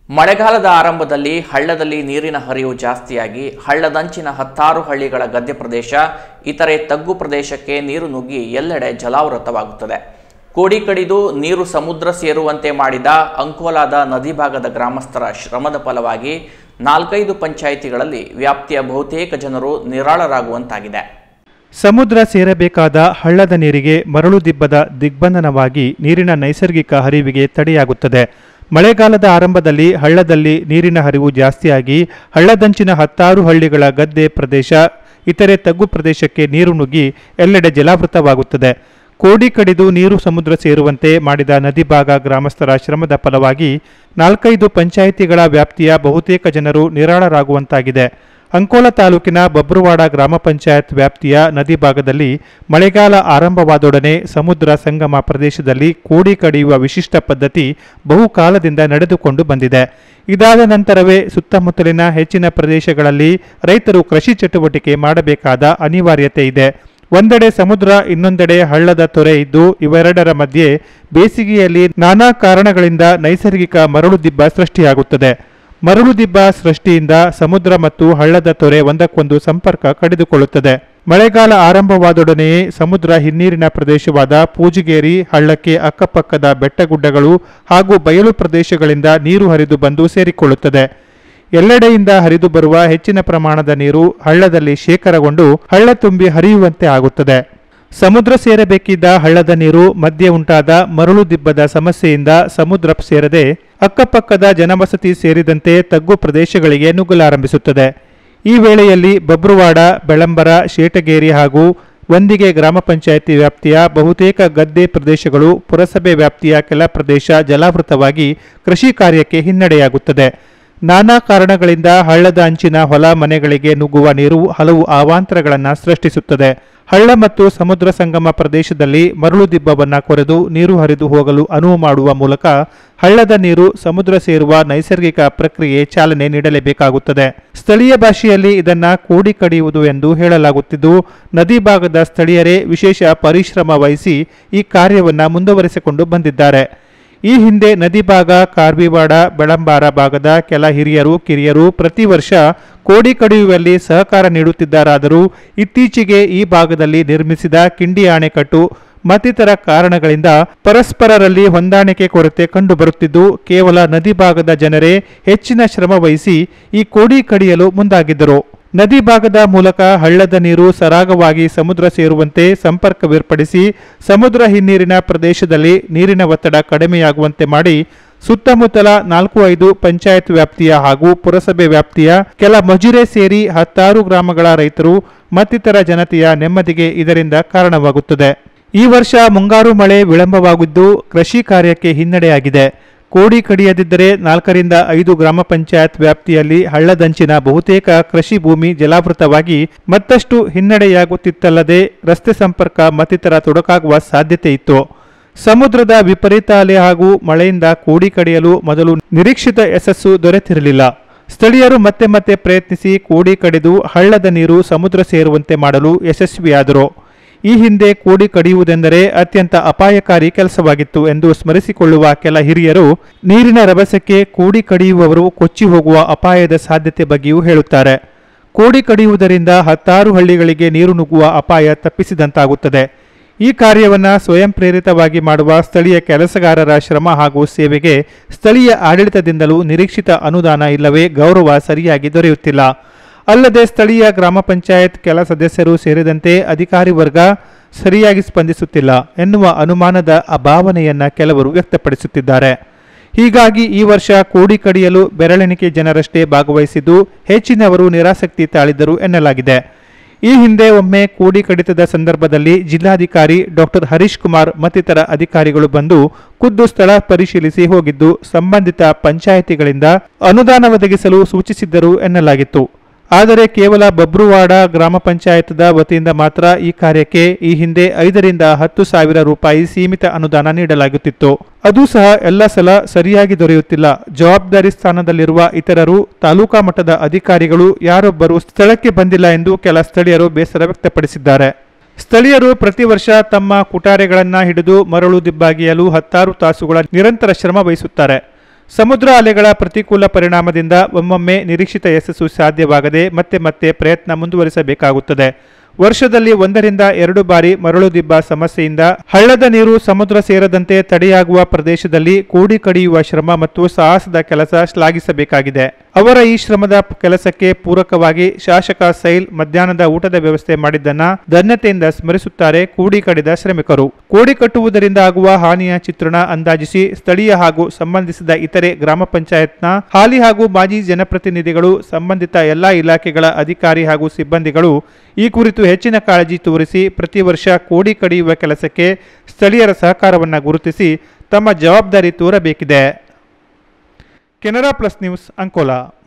ಮಳೆಗಾಲದ ಆರಂಭದಲ್ಲಿ ಹಳ್ಳದಲ್ಲಿ ನೀರಿನ ಹರಿವು ಜಾಸ್ತಿಯಾಗಿ ಹಳ್ಳದಂಚಿನ ಹತ್ತಾರು ಹಳ್ಳಿಗಳ ಗದ್ದೆ ಪ್ರದೇಶ ಇತರೆ ತಗ್ಗು ಪ್ರದೇಶಕ್ಕೆ ನೀರು ನುಗ್ಗಿ ಎಲ್ಲೆಡೆ ಜಲಾವೃತವಾಗುತ್ತದೆ ಕೋಡಿ ಕಡಿದು ನೀರು ಸಮುದ್ರ ಸೇರುವಂತೆ ಮಾಡಿದ ಅಂಕೋಲಾದ ನದಿ ಭಾಗದ ಗ್ರಾಮಸ್ಥರ ಶ್ರಮದ ಫಲವಾಗಿ ನಾಲ್ಕೈದು ಪಂಚಾಯಿತಿಗಳಲ್ಲಿ ವ್ಯಾಪ್ತಿಯ ಬಹುತೇಕ ಜನರು ನಿರಾಳರಾಗುವಂತಾಗಿದೆ ಸಮುದ್ರ ಸೇರಬೇಕಾದ ಹಳ್ಳದ ನೀರಿಗೆ ಮರಳು ದಿಬ್ಬದ ದಿಗ್ಬಂಧನವಾಗಿ ನೀರಿನ ನೈಸರ್ಗಿಕ ಹರಿವಿಗೆ ತಡೆಯಾಗುತ್ತದೆ ಮಳೆಗಾಲದ ಆರಂಭದಲ್ಲಿ ಹಳ್ಳದಲ್ಲಿ ನೀರಿನ ಹರಿವು ಜಾಸ್ತಿಯಾಗಿ ಹಳ್ಳದಂಚಿನ ಹತ್ತಾರು ಹಳ್ಳಿಗಳ ಗದ್ದೆ ಪ್ರದೇಶ ಇತರೆ ತಗ್ಗು ಪ್ರದೇಶಕ್ಕೆ ನೀರು ನುಗ್ಗಿ ಎಲ್ಲೆಡೆ ಜಲಾವೃತವಾಗುತ್ತದೆ ಕೋಡಿ ಕಡಿದು ನೀರು ಸಮುದ್ರ ಸೇರುವಂತೆ ಮಾಡಿದ ನದಿ ಭಾಗ ಗ್ರಾಮಸ್ಥರ ಶ್ರಮದ ಫಲವಾಗಿ ನಾಲ್ಕೈದು ಪಂಚಾಯಿತಿಗಳ ವ್ಯಾಪ್ತಿಯ ಬಹುತೇಕ ಜನರು ನಿರಾಳರಾಗುವಂತಾಗಿದೆ ಅಂಕೋಲ ತಾಲೂಕಿನ ಬಬ್ರುವಾಡ ಗ್ರಾಮ ಪಂಚಾಯತ್ ವ್ಯಾಪ್ತಿಯ ನದಿ ಭಾಗದಲ್ಲಿ ಮಳೆಗಾಲ ಆರಂಭವಾದೊಡನೆ ಸಮುದ್ರ ಸಂಗಮ ಪ್ರದೇಶದಲ್ಲಿ ಕೋಡಿ ಕಡಿಯುವ ವಿಶಿಷ್ಟ ಪದ್ಧತಿ ಬಹುಕಾಲದಿಂದ ನಡೆದುಕೊಂಡು ಬಂದಿದೆ ಇದಾದ ನಂತರವೇ ಸುತ್ತಮುತ್ತಲಿನ ಹೆಚ್ಚಿನ ಪ್ರದೇಶಗಳಲ್ಲಿ ರೈತರು ಕೃಷಿ ಚಟುವಟಿಕೆ ಮಾಡಬೇಕಾದ ಅನಿವಾರ್ಯತೆ ಇದೆ ಒಂದೆಡೆ ಸಮುದ್ರ ಇನ್ನೊಂದೆಡೆ ಹಳ್ಳದ ತೊರೆ ಇದ್ದು ಇವೆರಡರ ಮಧ್ಯೆ ಬೇಸಿಗೆಯಲ್ಲಿ ನಾನಾ ಕಾರಣಗಳಿಂದ ನೈಸರ್ಗಿಕ ಮರಳು ದಿಬ್ಬ ಸೃಷ್ಟಿಯಾಗುತ್ತದೆ ಮರಳು ದಿಬ್ಬ ಸೃಷ್ಟಿಯಿಂದ ಸಮುದ್ರ ಮತ್ತು ಹಳ್ಳದ ತೊರೆ ಒಂದಕ್ಕೊಂದು ಸಂಪರ್ಕ ಕಡಿದುಕೊಳ್ಳುತ್ತದೆ ಮಳೆಗಾಲ ಆರಂಭವಾದೊಡನೆಯೇ ಸಮುದ್ರ ಹಿನ್ನೀರಿನ ಪ್ರದೇಶವಾದ ಪೂಜಿಗೇರಿ ಹಳ್ಳಕ್ಕೆ ಅಕ್ಕಪಕ್ಕದ ಬೆಟ್ಟಗುಡ್ಡಗಳು ಹಾಗೂ ಬಯಲು ಪ್ರದೇಶಗಳಿಂದ ನೀರು ಹರಿದು ಬಂದು ಸೇರಿಕೊಳ್ಳುತ್ತದೆ ಎಲ್ಲೆಡೆಯಿಂದ ಹರಿದು ಬರುವ ಹೆಚ್ಚಿನ ಪ್ರಮಾಣದ ನೀರು ಹಳ್ಳದಲ್ಲಿ ಶೇಖರಗೊಂಡು ಹಳ್ಳ ತುಂಬಿ ಹರಿಯುವಂತೆ ಆಗುತ್ತದೆ ಸಮುದ್ರ ಸೇರಬೇಕಿದ್ದ ಹಳ್ಳದ ನೀರು ಮಧ್ಯೆ ಉಂಟಾದ ಮರಳು ದಿಬ್ಬದ ಸಮಸ್ಯೆಯಿಂದ ಸಮುದ್ರ ಸೇರದೆ ಅಕ್ಕಪಕ್ಕದ ಜನವಸತಿ ಸೇರಿದಂತೆ ತಗ್ಗು ಪ್ರದೇಶಗಳಿಗೆ ನುಗ್ಗಲಾರಂಭಿಸುತ್ತದೆ ಈ ವೇಳೆಯಲ್ಲಿ ಬಬ್ರುವಾಡ ಬೆಳಂಬರ ಶೇಟಗೇರಿ ಹಾಗೂ ಒಂದಿಗೆ ಗ್ರಾಮ ಪಂಚಾಯಿತಿ ವ್ಯಾಪ್ತಿಯ ಬಹುತೇಕ ಗದ್ದೆ ಪ್ರದೇಶಗಳು ಪುರಸಭೆ ವ್ಯಾಪ್ತಿಯ ಕೆಲ ಪ್ರದೇಶ ಜಲಾವೃತವಾಗಿ ಕೃಷಿ ಕಾರ್ಯಕ್ಕೆ ಹಿನ್ನಡೆಯಾಗುತ್ತದೆ ನಾನಾ ಕಾರಣಗಳಿಂದ ಹಳ್ಳದ ಅಂಚಿನ ಹೊಲ ಮನೆಗಳಿಗೆ ನುಗ್ಗುವ ನೀರು ಹಲವು ಅವಾಂತರಗಳನ್ನು ಸೃಷ್ಟಿಸುತ್ತದೆ ಹಳ್ಳ ಮತ್ತು ಸಮುದ್ರ ಸಂಗಮ ಪ್ರದೇಶದಲ್ಲಿ ಮರಳು ದಿಬ್ಬವನ್ನು ಕೊರೆದು ನೀರು ಹರಿದು ಹೋಗಲು ಅನುವು ಮಾಡುವ ಮೂಲಕ ಹಳ್ಳದ ನೀರು ಸಮುದ್ರ ಸೇರುವ ನೈಸರ್ಗಿಕ ಪ್ರಕ್ರಿಯೆ ಚಾಲನೆ ನೀಡಲೇಬೇಕಾಗುತ್ತದೆ ಸ್ಥಳೀಯ ಭಾಷೆಯಲ್ಲಿ ಇದನ್ನ ಕೋಡಿ ಕಡಿಯುವುದು ಎಂದು ಹೇಳಲಾಗುತ್ತಿದ್ದು ನದಿ ಭಾಗದ ಸ್ಥಳೀಯರೇ ವಿಶೇಷ ಪರಿಶ್ರಮ ವಹಿಸಿ ಈ ಕಾರ್ಯವನ್ನು ಮುಂದುವರಿಸಿಕೊಂಡು ಬಂದಿದ್ದಾರೆ ಈ ಹಿಂದೆ ನದಿ ಭಾಗ ಕಾರ್ವಿವಾಡ ಬೆಳಂಬಾರ ಭಾಗದ ಕೆಲ ಹಿರಿಯರು ಕಿರಿಯರು ಪ್ರತಿ ವರ್ಷ ಕೋಡಿ ಕಡಿಯುವಲ್ಲಿ ಸಹಕಾರ ನೀಡುತ್ತಿದ್ದಾರಾದರೂ ಇತ್ತೀಚೆಗೆ ಈ ಭಾಗದಲ್ಲಿ ನಿರ್ಮಿಸಿದ ಕಿಂಡಿ ಅಣೆಕಟ್ಟು ಮತ್ತಿತರ ಕಾರಣಗಳಿಂದ ಪರಸ್ಪರರಲ್ಲಿ ಹೊಂದಾಣಿಕೆ ಕೊರತೆ ಕಂಡುಬರುತ್ತಿದ್ದು ಕೇವಲ ನದಿ ಭಾಗದ ಜನರೇ ಹೆಚ್ಚಿನ ಶ್ರಮ ವಹಿಸಿ ಈ ಕೋಡಿ ಕಡಿಯಲು ಮುಂದಾಗಿದ್ದರು ನದಿ ಭಾಗದ ಮೂಲಕ ಹಳ್ಳದ ನೀರು ಸರಾಗವಾಗಿ ಸಮುದ್ರ ಸೇರುವಂತೆ ಸಂಪರ್ಕವೇರ್ಪಡಿಸಿ ಸಮುದ್ರ ಹಿನ್ನೀರಿನ ಪ್ರದೇಶದಲ್ಲಿ ನೀರಿನ ಒತ್ತಡ ಕಡಿಮೆಯಾಗುವಂತೆ ಮಾಡಿ ಸುತ್ತಮುತ್ತಲ ನಾಲ್ಕು ಐದು ಪಂಚಾಯತ್ ವ್ಯಾಪ್ತಿಯ ಹಾಗೂ ಪುರಸಭೆ ವ್ಯಾಪ್ತಿಯ ಕೆಲ ಮಜುರೆ ಸೇರಿ ಹತ್ತಾರು ಗ್ರಾಮಗಳ ರೈತರು ಮತ್ತಿತರ ಜನತೆಯ ನೆಮ್ಮದಿಗೆ ಇದರಿಂದ ಕಾರಣವಾಗುತ್ತದೆ ಈ ವರ್ಷ ಮುಂಗಾರು ಮಳೆ ವಿಳಂಬವಾಗಿದ್ದು ಕೃಷಿ ಕಾರ್ಯಕ್ಕೆ ಹಿನ್ನಡೆಯಾಗಿದೆ ಕೋಡಿ ಕಡಿಯದಿದ್ದರೆ ನಾಲ್ಕರಿಂದ ಐದು ಗ್ರಾಮ ಪಂಚಾಯತ್ ವ್ಯಾಪ್ತಿಯಲ್ಲಿ ಹಳ್ಳದಂಚಿನ ಬಹುತೇಕ ಕೃಷಿ ಭೂಮಿ ಜಲಾವೃತವಾಗಿ ಮತ್ತಷ್ಟು ಹಿನ್ನಡೆಯಾಗುತ್ತಿತ್ತಲ್ಲದೆ ರಸ್ತೆ ಸಂಪರ್ಕ ಮತ್ತಿತರ ತೊಡಕಾಗುವ ಸಾಧ್ಯತೆ ಇತ್ತು ಸಮುದ್ರದ ವಿಪರೀತ ಅಲೆ ಹಾಗೂ ಮಳೆಯಿಂದ ಕೋಡಿ ಕಡಿಯಲು ಮೊದಲು ನಿರೀಕ್ಷಿತ ಯಶಸ್ಸು ದೊರೆತಿರಲಿಲ್ಲ ಸ್ಥಳೀಯರು ಮತ್ತೆ ಮತ್ತೆ ಪ್ರಯತ್ನಿಸಿ ಕೋಡಿ ಕಡಿದು ಹಳ್ಳದ ನೀರು ಸಮುದ್ರ ಸೇರುವಂತೆ ಮಾಡಲು ಯಶಸ್ವಿಯಾದರು ಈ ಹಿಂದೆ ಕೋಡಿ ಕಡಿಯುವುದೆಂದರೆ ಅತ್ಯಂತ ಅಪಾಯಕಾರಿ ಕೆಲಸವಾಗಿತ್ತು ಎಂದು ಸ್ಮರಿಸಿಕೊಳ್ಳುವ ಕೆಲ ಹಿರಿಯರು ನೀರಿನ ರಭಸಕ್ಕೆ ಕೋಡಿ ಕಡಿಯುವವರು ಕೊಚ್ಚಿ ಹೋಗುವ ಅಪಾಯದ ಸಾಧ್ಯತೆ ಬಗ್ಗೆಯೂ ಹೇಳುತ್ತಾರೆ ಕೋಡಿ ಕಡಿಯುವುದರಿಂದ ಹತ್ತಾರು ಹಳ್ಳಿಗಳಿಗೆ ನೀರು ನುಗ್ಗುವ ಅಪಾಯ ತಪ್ಪಿಸಿದಂತಾಗುತ್ತದೆ ಈ ಕಾರ್ಯವನ್ನು ಸ್ವಯಂ ಪ್ರೇರಿತವಾಗಿ ಮಾಡುವ ಸ್ಥಳೀಯ ಕೆಲಸಗಾರರ ಶ್ರಮ ಹಾಗೂ ಸೇವೆಗೆ ಸ್ಥಳೀಯ ಆಡಳಿತದಿಂದಲೂ ನಿರೀಕ್ಷಿತ ಅನುದಾನ ಇಲ್ಲವೇ ಗೌರವ ಸರಿಯಾಗಿ ದೊರೆಯುತ್ತಿಲ್ಲ ಅಲ್ಲದೆ ಸ್ಥಳೀಯ ಗ್ರಾಮ ಪಂಚಾಯತ್ ಕೆಲ ಸದಸ್ಯರು ಸೇರಿದಂತೆ ಅಧಿಕಾರಿ ವರ್ಗ ಸರಿಯಾಗಿ ಸ್ಪಂದಿಸುತ್ತಿಲ್ಲ ಎನ್ನುವ ಅನುಮಾನದ ಅಭಾವನೆಯನ್ನ ಕೆಲವರು ವ್ಯಕ್ತಪಡಿಸುತ್ತಿದ್ದಾರೆ ಹೀಗಾಗಿ ಈ ವರ್ಷ ಕೋಡಿ ಕಡಿಯಲು ಬೆರಳೆಣಿಕೆ ಜನರಷ್ಟೇ ಭಾಗವಹಿಸಿದ್ದು ಹೆಚ್ಚಿನವರು ನಿರಾಸಕ್ತಿ ತಾಳಿದ್ದರು ಎನ್ನಲಾಗಿದೆ ಈ ಹಿಂದೆ ಒಮ್ಮೆ ಕೋಡಿ ಕಡಿತದ ಸಂದರ್ಭದಲ್ಲಿ ಜಿಲ್ಲಾಧಿಕಾರಿ ಡಾಕ್ಟರ್ ಹರೀಶ್ ಕುಮಾರ್ ಮತ್ತಿತರ ಅಧಿಕಾರಿಗಳು ಬಂದು ಖುದ್ದು ಸ್ಥಳ ಪರಿಶೀಲಿಸಿ ಹೋಗಿದ್ದು ಸಂಬಂಧಿತ ಪಂಚಾಯಿತಿಗಳಿಂದ ಅನುದಾನ ಒದಗಿಸಲು ಸೂಚಿಸಿದ್ದರು ಎನ್ನಲಾಗಿತ್ತು ಆದರೆ ಕೇವಲ ಬಬ್ರುವಾಡ ಗ್ರಾಮ ಪಂಚಾಯತ್ದ ವತಿಯಿಂದ ಮಾತ್ರ ಈ ಕಾರ್ಯಕ್ಕೆ ಈ ಹಿಂದೆ ಐದರಿಂದ ಹತ್ತು ಸಾವಿರ ರೂಪಾಯಿ ಸೀಮಿತ ಅನುದಾನ ನೀಡಲಾಗುತ್ತಿತ್ತು ಅದು ಸಹ ಎಲ್ಲ ಸಲ ಸರಿಯಾಗಿ ದೊರೆಯುತ್ತಿಲ್ಲ ಜವಾಬ್ದಾರಿ ಸ್ಥಾನದಲ್ಲಿರುವ ಇತರರು ತಾಲೂಕಾ ಮಟ್ಟದ ಅಧಿಕಾರಿಗಳು ಯಾರೊಬ್ಬರು ಸ್ಥಳಕ್ಕೆ ಬಂದಿಲ್ಲ ಎಂದು ಕೆಲ ಸ್ಥಳೀಯರು ಬೇಸರ ವ್ಯಕ್ತಪಡಿಸಿದ್ದಾರೆ ಸ್ಥಳೀಯರು ಪ್ರತಿ ವರ್ಷ ತಮ್ಮ ಕುಟಾರೆಗಳನ್ನ ಹಿಡಿದು ಮರಳು ದಿಬ್ಬಾಗಿಯಲು ಹತ್ತಾರು ತಾಸುಗಳ ನಿರಂತರ ಶ್ರಮ ವಹಿಸುತ್ತಾರೆ ಸಮುದ್ರ ಅಲೆಗಳ ಪ್ರತಿಕೂಲ ಪರಿಣಾಮದಿಂದ ಒಮ್ಮೊಮ್ಮೆ ನಿರೀಕ್ಷಿತ ಯಶಸ್ಸು ಸಾಧ್ಯವಾಗದೆ ಮತ್ತೆ ಮತ್ತೆ ಪ್ರಯತ್ನ ಮುಂದುವರಿಸಬೇಕಾಗುತ್ತದೆ ವರ್ಷದಲ್ಲಿ ಒಂದರಿಂದ ಎರಡು ಬಾರಿ ಮರಳು ದಿಬ್ಬ ಸಮಸ್ಯೆಯಿಂದ ಹಳ್ಳದ ನೀರು ಸಮುದ್ರ ಸೇರದಂತೆ ತಡೆಯಾಗುವ ಪ್ರದೇಶದಲ್ಲಿ ಕೂಡಿ ಕಡಿಯುವ ಶ್ರಮ ಮತ್ತು ಸಾಹಸದ ಕೆಲಸ ಶ್ಲಾಘಿಸಬೇಕಾಗಿದೆ ಅವರ ಈ ಶ್ರಮದ ಕೆಲಸಕ್ಕೆ ಪೂರಕವಾಗಿ ಶಾಸಕ ಸೈಲ್ ಮಧ್ಯಾಹ್ನದ ಊಟದ ವ್ಯವಸ್ಥೆ ಮಾಡಿದ್ದನ್ನ ಧನ್ಯತೆಯಿಂದ ಸ್ಮರಿಸುತ್ತಾರೆ ಕೂಡಿ ಕಡಿದ ಶ್ರಮಿಕರು ಕೂಡಿ ಕಟ್ಟುವುದರಿಂದ ಆಗುವ ಹಾನಿಯ ಚಿತ್ರಣ ಅಂದಾಜಿಸಿ ಸ್ಥಳೀಯ ಹಾಗೂ ಸಂಬಂಧಿಸಿದ ಇತರೆ ಗ್ರಾಮ ಪಂಚಾಯತ್ನ ಹಾಲಿ ಹಾಗೂ ಮಾಜಿ ಜನಪ್ರತಿನಿಧಿಗಳು ಸಂಬಂಧಿತ ಎಲ್ಲಾ ಇಲಾಖೆಗಳ ಅಧಿಕಾರಿ ಹಾಗೂ ಸಿಬ್ಬಂದಿಗಳು ಈ ಕುರಿತು ಹೆಚ್ಚಿನ ಕಾಳಜಿ ತೋರಿಸಿ ಪ್ರತಿ ವರ್ಷ ಕೋಡಿ ಕಡಿಯುವ ಕೆಲಸಕ್ಕೆ ಸ್ಥಳೀಯರ ಸಹಕಾರವನ್ನು ಗುರುತಿಸಿ ತಮ್ಮ ಜವಾಬ್ದಾರಿ ತೋರಬೇಕಿದೆ ಕೆನರಾ ಪ್ಲಸ್ ನ್ಯೂಸ್ ಅಂಕೋಲಾ